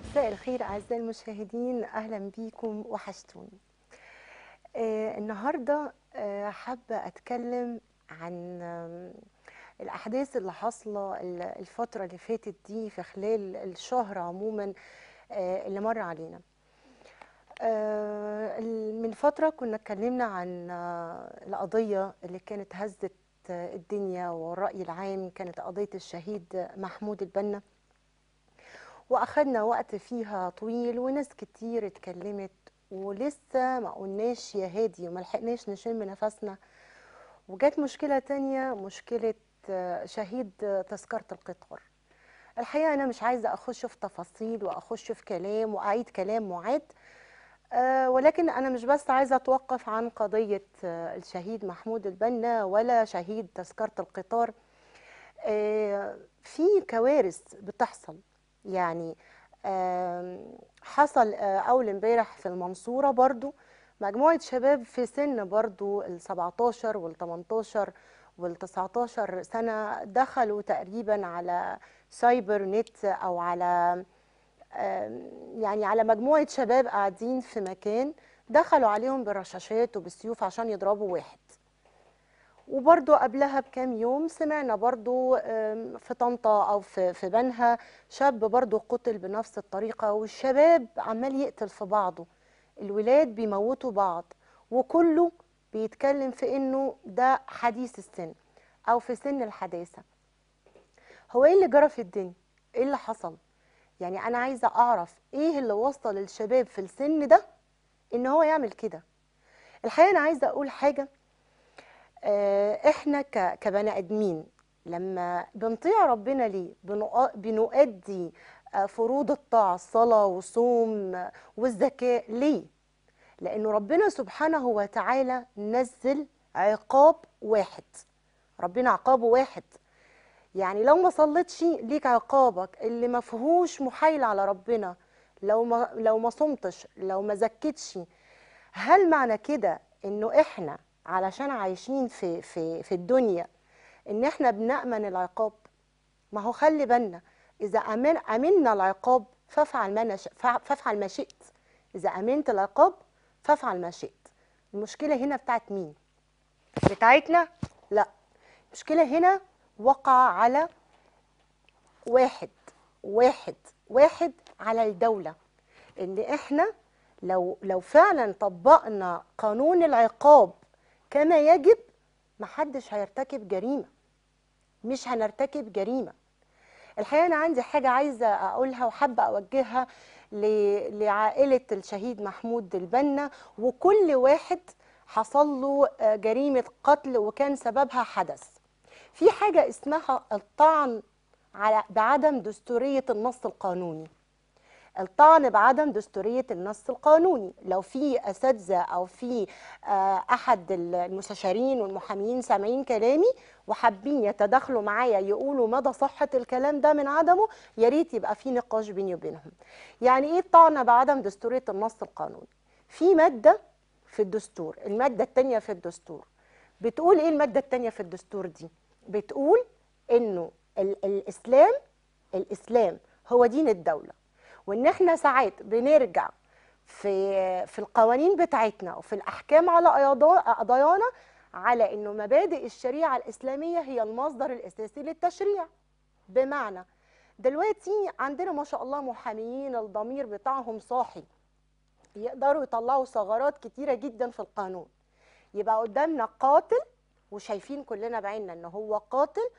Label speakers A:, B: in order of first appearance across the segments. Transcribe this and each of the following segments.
A: مساء الخير أعزائي المشاهدين أهلا بيكم وحشتوني آه النهاردة آه حابة أتكلم عن آم، الأحداث اللي حاصلة ال- الفترة اللي فاتت دي في خلال الشهر عموما آه اللي مر علينا آه ال- من فترة كنا اتكلمنا عن آه القضية اللي كانت هزت آه، الدنيا والرأي العام كانت قضية الشهيد محمود البنا واخدنا وقت فيها طويل وناس كتير اتكلمت ولسه ما قلناش يا هادي وما لحقناش نشم نفسنا وجت مشكلة تانية مشكلة آه، شهيد آه، تذكرة القطار الحقيقة أنا مش عايزة أخش في تفاصيل وأخش في كلام وأعيد كلام معاد آه، ولكن أنا مش بس عايزة أتوقف عن قضية آه، الشهيد محمود البنا ولا شهيد تذكرة القطار آه، في كوارث بتحصل يعني آم، حصل آه، أول امبارح في المنصورة برضو مجموعة شباب في سن برضو ال 17 وال 18 وال 19 سنة دخلوا تقريبا على سايبر نت أو على آم، يعني على مجموعة شباب قاعدين في مكان دخلوا عليهم بالرشاشات وبالسيوف عشان يضربوا واحد وبرضو قبلها بكام يوم سمعنا برضو آم، في طنطا او في في بنها شاب برضو قتل بنفس الطريقة والشباب عمال يقتل في بعضه الولاد بيموتوا بعض وكله بيتكلم في انه ده حديث السن او في سن الحداثة هو ايه اللي جرى في الدنيا ايه اللي حصل يعني انا عايزة اعرف ايه اللي وصل الشباب في السن ده ان هو يعمل كده الحقيقة انا عايزة اقول حاجة آه، احنا ك- كبني ادمين لما بنطيع ربنا ليه بنؤ- بنؤدي آه، فروض الطاعة الصلاة والصوم آه، والزكاة ليه لأنه ربنا سبحانه وتعالى نزل عقاب واحد ربنا عقابه واحد يعني لو ما صليتش ليك عقابك اللي ما فيهوش محايلة على ربنا لو ما لو ما صمتش لو ما زكتش هل معنى كده انه احنا علشان عايشين في في في الدنيا ان احنا بنأمن العقاب ما هو خلي بالنا اذا أمن امنا العقاب فافعل ما نش... فع- فافعل ما شئت اذا امنت العقاب فافعل ما شئت المشكله هنا بتاعت مين بتاعتنا لا المشكله هنا وقع على واحد واحد واحد على الدولة ان احنا لو لو فعلا طبقنا قانون العقاب كما يجب محدش هيرتكب جريمة مش هنرتكب جريمة الحقيقة أنا عندي حاجة عايزة أقولها وحابة أوجهها ل- لعائلة الشهيد محمود البنا وكل واحد حصل له آه، جريمة قتل وكان سببها حدث في حاجة اسمها الطعن على بعدم دستورية النص القانوني الطعن بعدم دستورية النص القانوني لو في أساتذة أو في آه، أحد المستشارين والمحامين سامعين كلامي وحابين يتداخلوا معايا يقولوا مدى صحة الكلام ده من عدمه يا ريت يبقى في نقاش بيني وبينهم يعني إيه الطعن بعدم دستورية النص القانوني في مادة في الدستور المادة التانية في الدستور بتقول إيه المادة التانية في الدستور دي بتقول إنه ال- الإسلام الإسلام هو دين الدولة وان احنا ساعات بنرجع في في القوانين بتاعتنا وفي الاحكام على قضا- قضايانا على انه مبادئ الشريعه الاسلاميه هي المصدر الاساسي للتشريع بمعنى دلوقتي عندنا ما شاء الله محاميين الضمير بتاعهم صاحي يقدروا يطلعوا ثغرات كتيره جدا في القانون يبقى قدامنا قاتل وشايفين كلنا بعيننا ان هو قاتل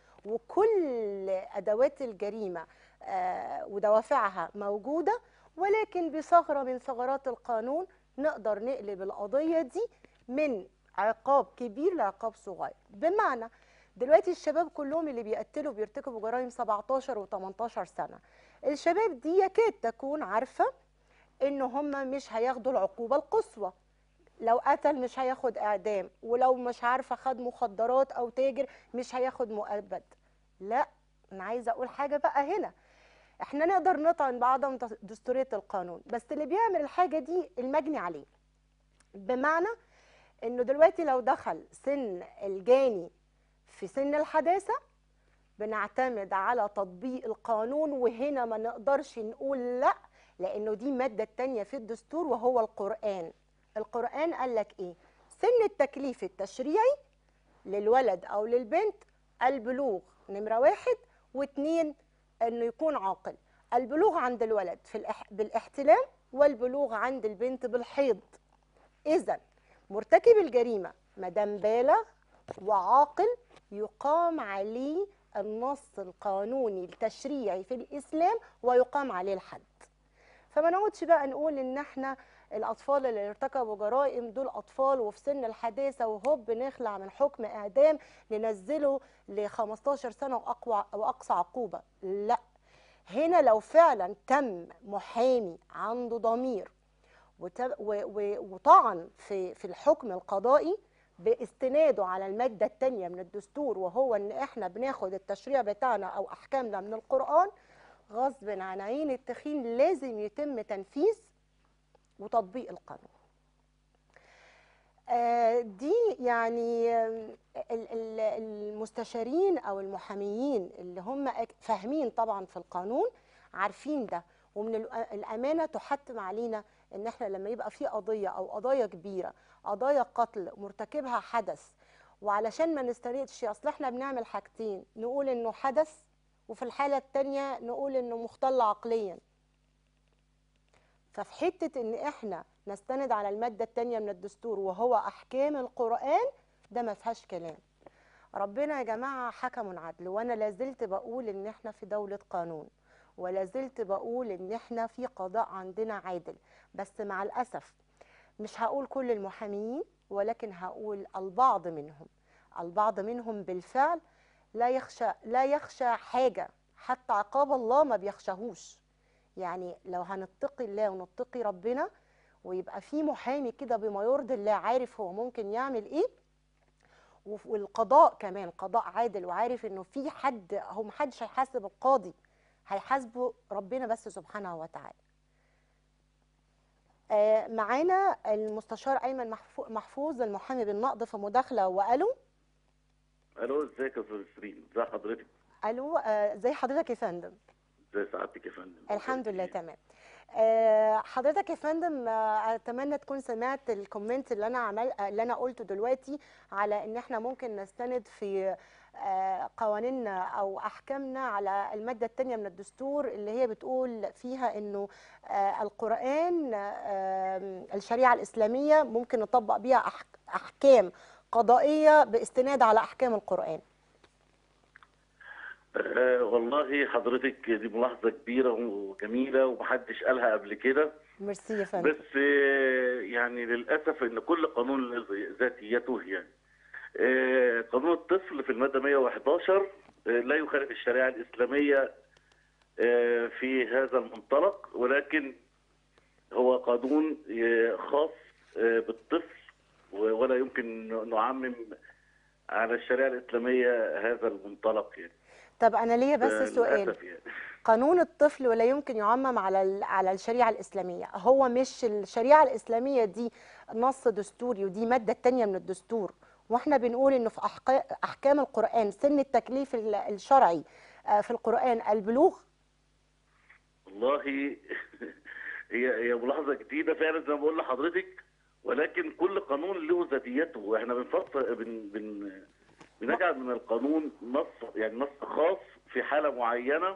A: وكل ادوات الجريمه آه، ودوافعها موجوده ولكن بثغره من ثغرات القانون نقدر نقلب القضيه دي من عقاب كبير لعقاب صغير بمعنى دلوقتي الشباب كلهم اللي بيقتلوا بيرتكبوا جرائم 17 و18 سنه الشباب دي يكاد تكون عارفه ان هم مش هياخدوا العقوبه القصوى لو قتل مش هياخد اعدام ولو مش عارفه خد مخدرات او تاجر مش هياخد مؤبد لا انا عايزه اقول حاجه بقى هنا احنا نقدر نطعن بعدم دستوريه القانون بس اللي بيعمل الحاجه دي المجني عليه بمعنى انه دلوقتي لو دخل سن الجاني في سن الحداثه بنعتمد على تطبيق القانون وهنا ما نقدرش نقول لا لانه دي الماده الثانيه في الدستور وهو القران القران قال لك ايه سن التكليف التشريعي للولد او للبنت البلوغ نمره واحد واثنين انه يكون عاقل البلوغ عند الولد في الإح... بالاحتلام والبلوغ عند البنت بالحيض اذا مرتكب الجريمه مدام بالغ وعاقل يقام عليه النص القانوني التشريعي في الاسلام ويقام عليه الحد فما نقعدش بقى نقول ان احنا الاطفال اللي ارتكبوا جرائم دول اطفال وفي سن الحداثه وهوب نخلع من حكم اعدام ننزله ل 15 سنه واقوى واقصى عقوبه لا هنا لو فعلا تم محامي عنده ضمير وت- و- و- وطعن في في الحكم القضائي باستناده على الماده الثانيه من الدستور وهو ان احنا بناخد التشريع بتاعنا او احكامنا من القران غصب عن عين التخين لازم يتم تنفيذ وتطبيق القانون آه، دي يعني آم، ال- ال- المستشارين او المحاميين اللي هم أك- فاهمين طبعا في القانون عارفين ده ومن الأ- الامانه تحتم علينا ان احنا لما يبقى في قضيه او قضايا كبيره قضايا قتل مرتكبها حدث وعلشان ما نستندش اصل احنا بنعمل حاجتين نقول انه حدث وفي الحاله الثانيه نقول انه مختل عقليا ففي حته ان احنا نستند على الماده الثانيه من الدستور وهو احكام القران ده ما فيهاش كلام ربنا يا جماعه حكم عدل وانا لازلت بقول ان احنا في دوله قانون ولا زلت بقول ان احنا في قضاء عندنا عادل بس مع الاسف مش هقول كل المحاميين ولكن هقول البعض منهم البعض منهم بالفعل لا يخشى لا يخشى حاجه حتى عقاب الله ما بيخشاهوش يعني لو هنتقي الله ونتقي ربنا ويبقى في محامي كده بما يرضي الله عارف هو ممكن يعمل ايه وف- والقضاء كمان قضاء عادل وعارف انه في حد هو محدش هيحاسب القاضي هيحاسبه ربنا بس سبحانه وتعالى آه، معانا المستشار ايمن محفو- محفوظ المحامي بالنقض في مداخله والو
B: الو ازيك يا استاذ سرين ازي حضرتك
A: الو آه، زي حضرتك يا فندم
B: ازي سعادتك يا فندم
A: الحمد لله تمام آه، حضرتك يا فندم آه، اتمنى تكون سمعت الكومنت اللي انا عمل آه، اللي انا قلته دلوقتي على ان احنا ممكن نستند في آه، قوانيننا او احكامنا على الماده الثانيه من الدستور اللي هي بتقول فيها انه آه، القران آه، الشريعه الاسلاميه ممكن نطبق بيها أح- احكام قضائيه باستناد على احكام القران
B: آه والله حضرتك دي ملاحظه كبيره وجميله ومحدش قالها قبل كده
A: ميرسي يا فندم
B: بس آه يعني للاسف ان كل قانون له ذاتيته يعني آه قانون الطفل في الماده 111 آه لا يخالف الشريعه الاسلاميه آه في هذا المنطلق ولكن هو قانون آه خاص آه بالطفل و- ولا يمكن نعمم على الشريعه الاسلاميه هذا المنطلق يعني
A: طب انا ليا بس
B: آه،
A: سؤال
B: للأسف يعني.
A: قانون الطفل ولا يمكن يعمم على ال- على الشريعه الاسلاميه هو مش الشريعه الاسلاميه دي نص دستوري ودي ماده تانية من الدستور واحنا بنقول انه في أحقا- احكام القران سن التكليف ال- الشرعي آه، في القران البلوغ
B: والله هي هي ملاحظه جديده فعلا زي ما بقول لحضرتك ولكن كل قانون له ذاتيته احنا بنفصل بن بن بنجعل من القانون نص يعني نص خاص في حاله معينه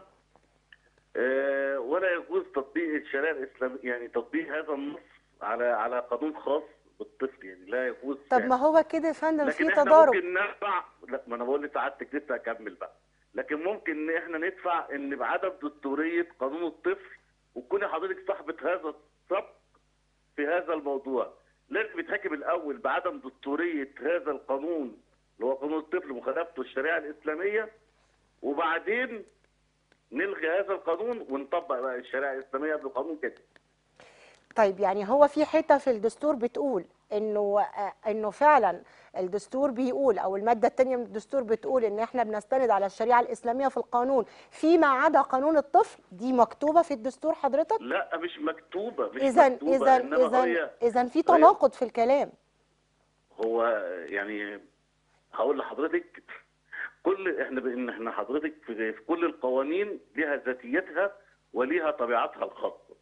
B: آه، ولا يجوز تطبيق الشريعه الاسلاميه يعني تطبيق هذا النص على على قانون خاص بالطفل يعني لا يجوز
A: طب
B: يعني.
A: ما هو كده يا فندم
B: لكن
A: في
B: احنا
A: تضارب
B: ممكن ندفع لا ما انا بقول لسعادتك لسه هكمل بقى لكن ممكن ان احنا ندفع ان بعدم دستوريه قانون الطفل وتكوني حضرتك صاحبه هذا السبق في هذا الموضوع لازم يتحكم الاول بعدم دستوريه هذا القانون اللي هو قانون الطفل مخالفته الشريعه الاسلاميه وبعدين نلغي هذا القانون ونطبق بقى الشريعه الاسلاميه قبل القانون كده
A: طيب يعني هو في حته في الدستور بتقول انه آه، انه فعلا الدستور بيقول او الماده الثانيه من الدستور بتقول ان احنا بنستند على الشريعه الاسلاميه في القانون فيما عدا قانون الطفل دي مكتوبه في الدستور حضرتك
B: لا مش مكتوبه مش
A: اذا
B: مكتوبه
A: اذا
B: إنما
A: اذا
B: هي
A: اذا في تناقض في الكلام
B: هو يعني هقول لحضرتك كل احنا بان احنا حضرتك في في كل القوانين ليها ذاتيتها وليها طبيعتها الخاصه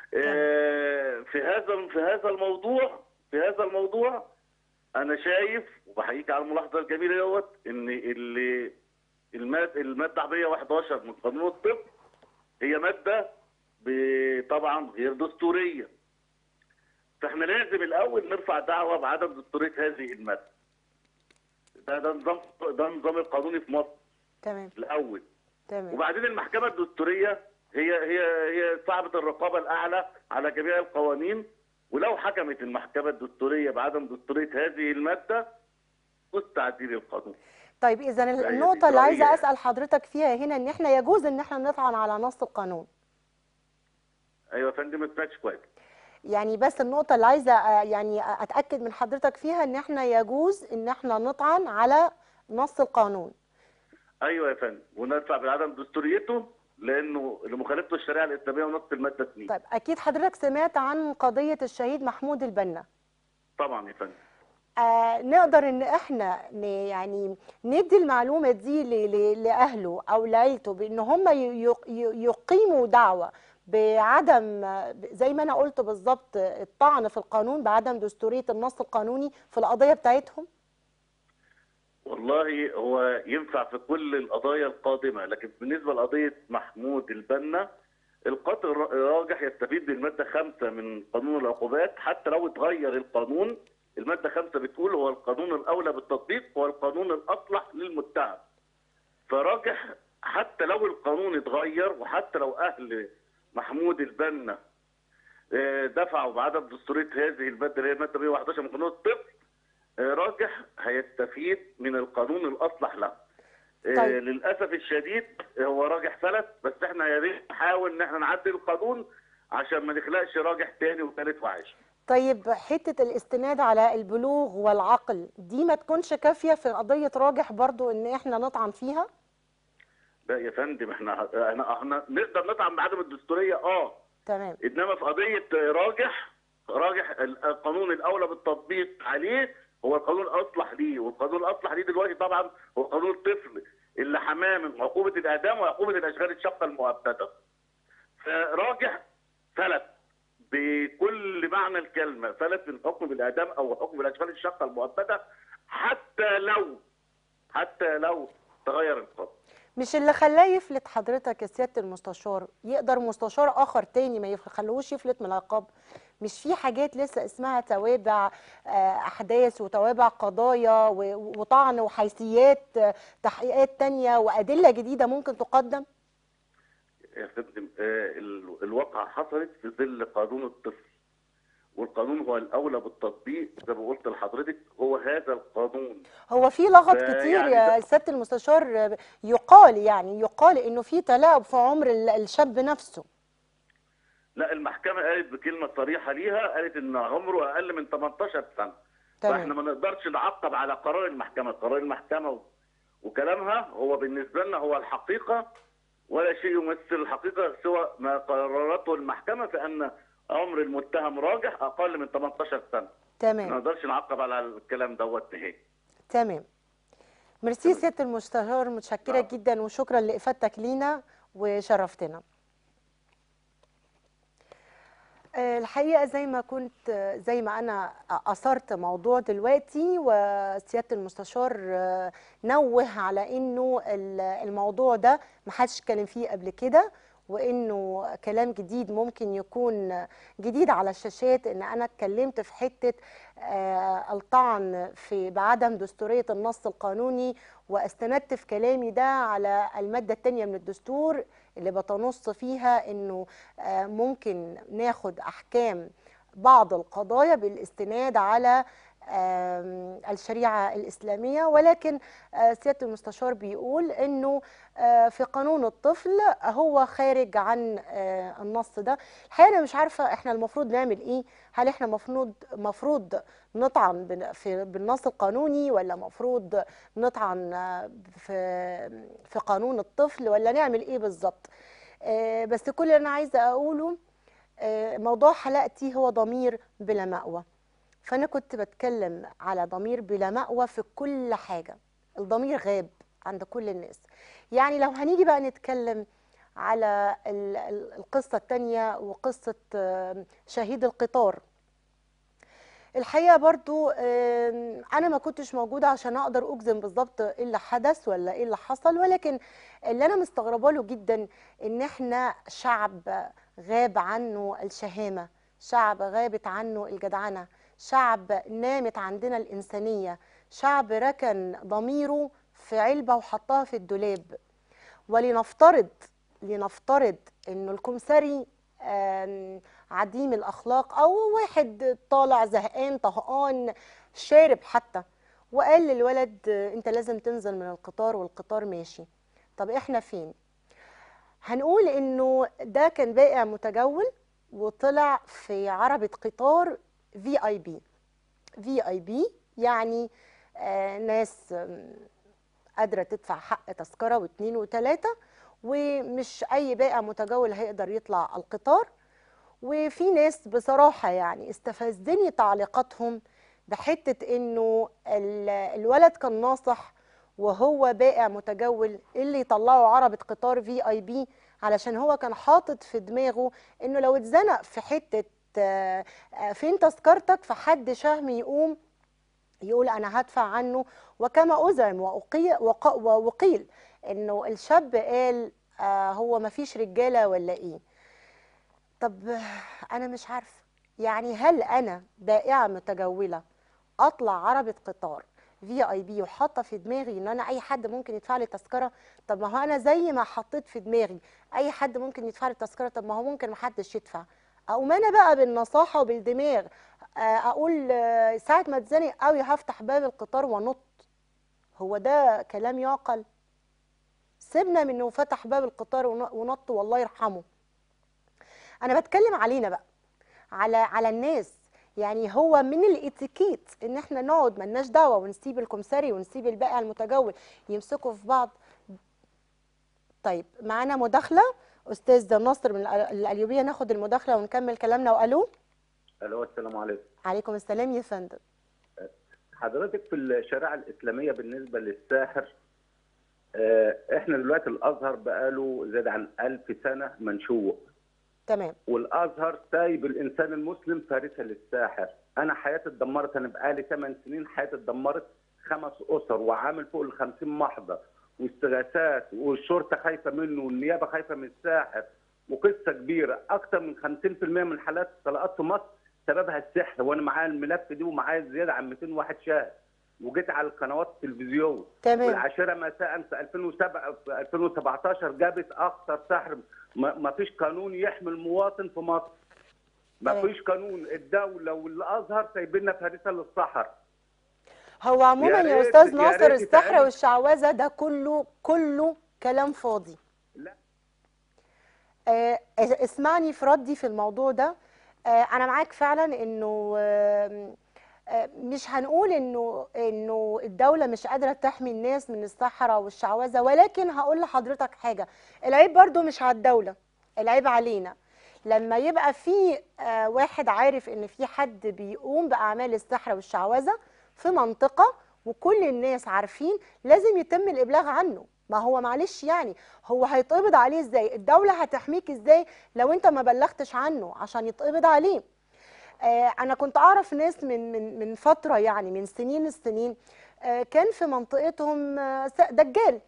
B: آه، في هذا في هذا الموضوع في هذا الموضوع انا شايف وبحييك على الملاحظه الجميله دوت ان اللي الماده الماده 111 من قانون الطب هي ماده ب- طبعا غير دستوريه فاحنا لازم الاول نرفع دعوه بعدم دستوريه هذه الماده ده ده نظام ده النظام القانوني في مصر
A: تمام
B: الاول
A: تمام
B: وبعدين المحكمة الدستورية هي هي هي صاحبة الرقابة الأعلى على جميع القوانين ولو حكمت المحكمة الدستورية بعدم دستورية هذه المادة يجوز تعديل القانون.
A: طيب اذا
B: دي
A: النقطه اللي عايزه
B: رأيي.
A: اسال حضرتك فيها هنا ان احنا يجوز ان احنا نطعن على نص القانون
B: أيوة يا فندم ما سمعتش كويس.
A: يعني بس النقطة اللي عايزة آه، يعني أتأكد من حضرتك فيها إن إحنا يجوز إن إحنا نطعن على نص القانون
B: أيوة يا فندم ونرفع بعدم دستوريته لأنه لمخالفته الشريعة الإسلامية ونص المادة 2.
A: طيب أكيد حضرتك سمعت عن قضية الشهيد محمود البنا
B: طبعا يا فندم.
A: آه نقدر إن إحنا ن- يعني ندي المعلومة دي ل- ل- لأهله أو لعيلته بإن هم ي- ي- ي- يقيموا دعوة بعدم آه، زي ما أنا قلت بالظبط الطعن في القانون بعدم دستورية النص القانوني في القضية بتاعتهم
B: والله هو ينفع في كل القضايا القادمة لكن بالنسبة لقضية محمود البنا القاضي الر- الراجح يستفيد من المادة خمسة من قانون العقوبات حتى لو اتغير القانون المادة خمسة بتقول هو القانون الأولى بالتطبيق هو القانون الأصلح للمتهم فراجح حتى لو القانون اتغير وحتى لو أهل محمود البنا آه، دفعوا بعدم دستورية هذه المادة اللي هي المادة 111 من قانون الطفل آه، راجح هيستفيد من القانون الاصلح له آه،
A: طيب.
B: للاسف الشديد هو راجح فلت بس احنا يا ريت نحاول ان احنا نعدل القانون عشان ما نخلقش راجح تاني وثالث وعاشر
A: طيب حتة الاستناد على البلوغ والعقل دي ما تكونش كافية في قضية راجح برضو ان احنا نطعن فيها
B: لا يا فندم احنا احنا, احنا نقدر نطعن بعدم الدستوريه اه
A: تمام
B: انما في قضيه راجح راجح ال- القانون الاولى بالتطبيق عليه هو القانون الاصلح ليه والقانون الاصلح ليه دلوقتي طبعا هو قانون الطفل اللي حماه من عقوبه الاعدام وعقوبه الاشغال الشاقه المؤبده فراجح فلت بكل معنى الكلمه فلت من حكم بالاعدام او حكم الاشغال الشاقه المؤبده حتى لو حتى لو تغير القانون
A: مش اللي خلاه يفلت حضرتك يا سيادة المستشار يقدر مستشار آخر تاني ما يخلوش يفلت من العقاب مش في حاجات لسه اسمها توابع آه، أحداث وتوابع قضايا و- وطعن وحيثيات آه، تحقيقات تانية وأدلة جديدة ممكن تقدم
B: يا فندم آه، ال- الواقعة حصلت في ظل قانون الطفل والقانون هو الأولى بالتطبيق زي ما قلت لحضرتك هو هذا القانون
A: هو في لغط
B: ف-
A: كتير
B: يعني
A: يا
B: ده-
A: سيادة المستشار آه، يقال يعني يقال إنه في تلاعب في عمر ال- الشاب نفسه
B: لا المحكمة قالت بكلمة صريحة ليها قالت إن عمره أقل من 18 سنة فإحنا
A: تمام
B: ما نقدرش نعقب على قرار المحكمة قرار المحكمة و- وكلامها هو بالنسبة لنا هو الحقيقة ولا شيء يمثل الحقيقة سوى ما قررته المحكمة في أن عمر المتهم راجح أقل من 18 سنة ما
A: تمام
B: نقدرش نعقب على الكلام دوت نهائي
A: تمام ميرسي سيادة المستشار متشكرة
B: نعم.
A: جدا وشكرا لإفادتك لينا وشرفتنا آه، الحقيقة زي ما كنت آه، زي ما أنا أثرت موضوع دلوقتي وسيادة المستشار آه، نوه على إنه ال- الموضوع ده محدش اتكلم فيه قبل كده وإنه كلام جديد ممكن يكون جديد على الشاشات إن أنا اتكلمت في حتة آه، الطعن في بعدم دستورية النص القانوني واستندت في كلامي ده على المادة التانية من الدستور اللي بتنص فيها انه آه، ممكن ناخد احكام بعض القضايا بالاستناد على آم، الشريعة الإسلامية ولكن آه، سيادة المستشار بيقول انه آه، في قانون الطفل هو خارج عن آه، النص ده الحقيقة أنا مش عارفة احنا المفروض نعمل ايه هل احنا مفروض مفروض نطعن بن- في بالنص القانوني ولا مفروض نطعن آه، في في قانون الطفل ولا نعمل ايه بالظبط آه، بس كل اللي انا عايزه اقوله آه، موضوع حلقتي هو ضمير بلا مأوى فانا كنت بتكلم على ضمير بلا مأوى في كل حاجه الضمير غاب عند كل الناس يعني لو هنيجي بقى نتكلم على ال- ال- القصة التانية وقصة آم، شهيد القطار الحقيقة برضو آم، أنا ما كنتش موجودة عشان أقدر أجزم بالظبط إيه اللي حدث ولا إيه اللي حصل ولكن اللي أنا مستغربة له جدا إن إحنا شعب غاب عنه الشهامة شعب غابت عنه الجدعنة شعب نامت عندنا الإنسانية شعب ركن ضميره في علبة وحطها في الدولاب ولنفترض لنفترض انه الكمثري آم، عديم الاخلاق او واحد طالع زهقان طهقان شارب حتى وقال للولد آه، انت لازم تنزل من القطار والقطار ماشي طب احنا فين هنقول انه ده كان بائع متجول وطلع في عربة قطار في اي بي في اي بي يعني آه، ناس آم، قادرة تدفع حق تذكرة واثنين وثلاثة ومش أي بائع متجول هيقدر يطلع القطار وفي ناس بصراحة يعني استفزني تعليقاتهم بحتة إنه ال- الولد كان ناصح وهو بائع متجول اللي يطلعه عربة قطار في اي بي علشان هو كان حاطط في دماغه إنه لو اتزنق في حتة آه، آه، فين تذكرتك فحد شهم يقوم يقول انا هدفع عنه وكما ازعم وأقي- وق- وقيل انه الشاب قال آه هو ما فيش رجاله ولا ايه طب آه، انا مش عارفه يعني هل انا بائعه متجوله اطلع عربه قطار في اي بي وحاطه في دماغي ان انا اي حد ممكن يدفع لي تذكره طب ما هو انا زي ما حطيت في دماغي اي حد ممكن يدفع لي تذكره طب ما هو ممكن ما حدش يدفع اقوم انا بقى بالنصاحه وبالدماغ آه، اقول آه، ساعه ما اتزنق قوي هفتح باب القطار وانط هو ده كلام يعقل سيبنا من انه فتح باب القطار ون- ونط والله يرحمه انا بتكلم علينا بقى على على الناس يعني هو من الاتيكيت ان احنا نقعد ملناش دعوه ونسيب الكمثري ونسيب البائع المتجول يمسكوا في بعض طيب معانا مداخله استاذ ناصر من الأ- القليوبيه ناخد المداخله ونكمل كلامنا والو
C: الو السلام عليكم
A: عليكم السلام يا فندم
C: حضرتك في الشريعه الاسلاميه بالنسبه للساحر آه، احنا دلوقتي الازهر بقاله زاد عن ألف سنه منشوء
A: تمام
C: والازهر سايب الانسان المسلم فارسا للساحر انا حياتي اتدمرت انا بقالي 8 سنين حياتي اتدمرت خمس اسر وعامل فوق ال 50 محضر واستغاثات والشرطه خايفه منه والنيابه خايفه من الساحر وقصه كبيره اكثر من 50% من حالات الطلاقات في مصر سببها السحر وانا معايا الملف دي ومعايا زياده عن 200 واحد شاهد وجيت على القنوات التلفزيون
A: تمام
C: والعاشره مساء في 2007 في 2017 جابت اخطر سحر ما ما فيش قانون يحمي المواطن في مصر ما
A: تمام.
C: فيش قانون الدوله والازهر سايبيننا فارسه للصحر
A: هو عموما
C: يا
A: يا
C: ريت-
A: استاذ
C: يا
A: ناصر
C: ريت
A: السحر
C: يتعمل.
A: والشعوذه ده كله كله كلام فاضي
C: لا.
A: آه اسمعني في ردي في الموضوع ده آه انا معاك فعلا انه آه آه، مش هنقول انه انه الدوله مش قادره تحمي الناس من السحره والشعوذه ولكن هقول لحضرتك حاجه العيب برضو مش على الدوله العيب علينا لما يبقى في آه، واحد عارف ان في حد بيقوم باعمال السحر والشعوذه في منطقه وكل الناس عارفين لازم يتم الابلاغ عنه ما هو معلش يعني هو هيتقبض عليه ازاي الدوله هتحميك ازاي لو انت ما بلغتش عنه عشان يتقبض عليه آه، انا كنت اعرف ناس من من من فتره يعني من سنين السنين آه، كان في منطقتهم آه، س- دجال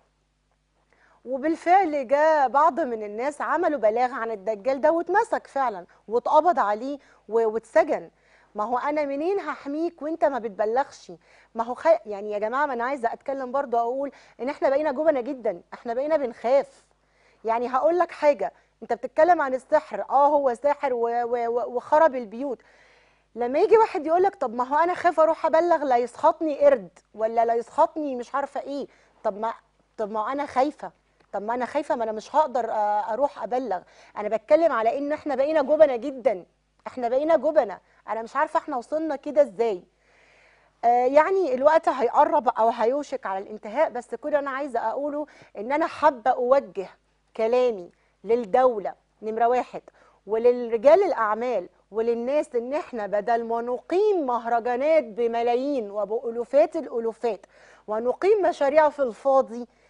A: وبالفعل جاء بعض من الناس عملوا بلاغ عن الدجال ده واتمسك فعلا واتقبض عليه و- واتسجن ما هو انا منين هحميك وانت ما بتبلغش ما هو خي... يعني يا جماعه ما انا عايزه اتكلم برضو اقول ان احنا بقينا جبنه جدا احنا بقينا بنخاف يعني هقول لك حاجه انت بتتكلم عن السحر اه هو ساحر و... و... و- وخرب البيوت لما يجي واحد يقول لك طب ما هو انا خايف اروح ابلغ لا يسخطني قرد ولا لا يسخطني مش عارفه ايه طب ما طب ما انا خايفه طب ما انا خايفه ما انا مش هقدر آه، اروح ابلغ انا بتكلم على ان احنا بقينا جبنه جدا احنا بقينا جبنه انا مش عارفه احنا وصلنا كده ازاي آه، يعني الوقت هيقرب او هيوشك على الانتهاء بس كل انا عايزه اقوله ان انا حابه اوجه كلامي للدوله نمره واحد وللرجال الاعمال وللناس ان احنا بدل ما نقيم مهرجانات بملايين وبالوفات الالوفات ونقيم مشاريع في الفاضي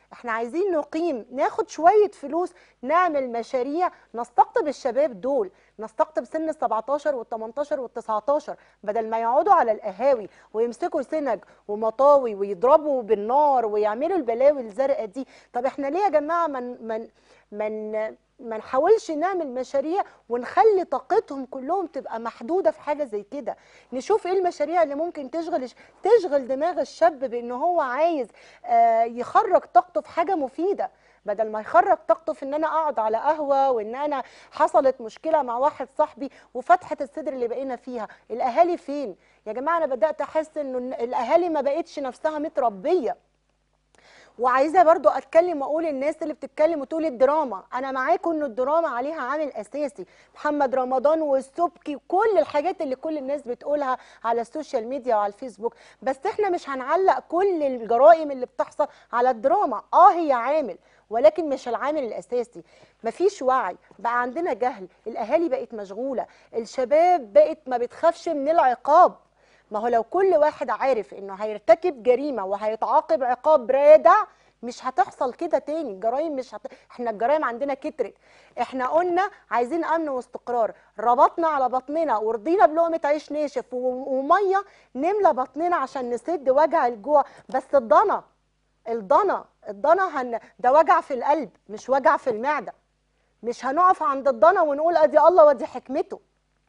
A: احنا عايزين نقيم ناخد شويه فلوس نعمل مشاريع نستقطب الشباب دول نستقطب سن ال 17 وال 18 وال 19 بدل ما يقعدوا على القهاوي ويمسكوا سنج ومطاوي ويضربوا بالنار ويعملوا البلاوي الزرقاء دي طب احنا ليه يا جماعه من من من ما نحاولش نعمل مشاريع ونخلي طاقتهم كلهم تبقى محدوده في حاجه زي كده نشوف ايه المشاريع اللي ممكن تشغل تشغل دماغ الشاب بان هو عايز آه، يخرج طاقته في حاجه مفيده بدل ما يخرج طاقته في ان انا اقعد على قهوه وان انا حصلت مشكله مع واحد صاحبي وفتحه الصدر اللي بقينا فيها الاهالي فين يا جماعه انا بدات احس انه الاهالي ما بقتش نفسها متربيه وعايزه برضو اتكلم واقول الناس اللي بتتكلم وتقول الدراما انا معاكم ان الدراما عليها عامل اساسي محمد رمضان والسبكي وكل الحاجات اللي كل الناس بتقولها على السوشيال ميديا وعلى الفيسبوك بس احنا مش هنعلق كل الجرائم اللي بتحصل على الدراما اه هي عامل ولكن مش العامل الاساسي مفيش وعي بقى عندنا جهل الاهالي بقت مشغوله الشباب بقت ما بتخافش من العقاب ما هو لو كل واحد عارف انه هيرتكب جريمه وهيتعاقب عقاب رادع مش هتحصل كده تاني الجرائم مش هت... احنا الجرائم عندنا كترت احنا قلنا عايزين امن واستقرار ربطنا على بطننا ورضينا بلقمه عيش ناشف و... وميه نملى بطننا عشان نسد وجع الجوع بس الضنا الضنا الضنا هن... ده وجع في القلب مش وجع في المعده مش هنقف عند الضنا ونقول ادي الله ودي حكمته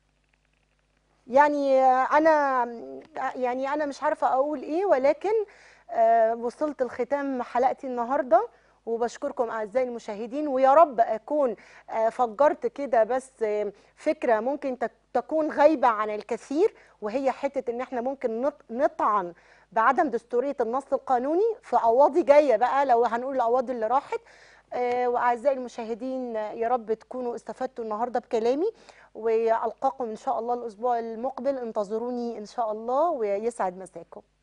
A: يعني انا يعني انا مش عارفه اقول ايه ولكن آه، وصلت لختام حلقتي النهارده وبشكركم اعزائي المشاهدين ويا رب اكون آه، فجرت كده بس آه، فكره ممكن تك- تكون غايبه عن الكثير وهي حته ان احنا ممكن نط- نطعن بعدم دستوريه النص القانوني في قواضي جايه بقى لو هنقول القواضي اللي راحت آه، واعزائي المشاهدين آه، يا رب تكونوا استفدتوا النهارده بكلامي والقاكم ان شاء الله الاسبوع المقبل انتظروني ان شاء الله ويسعد مساكم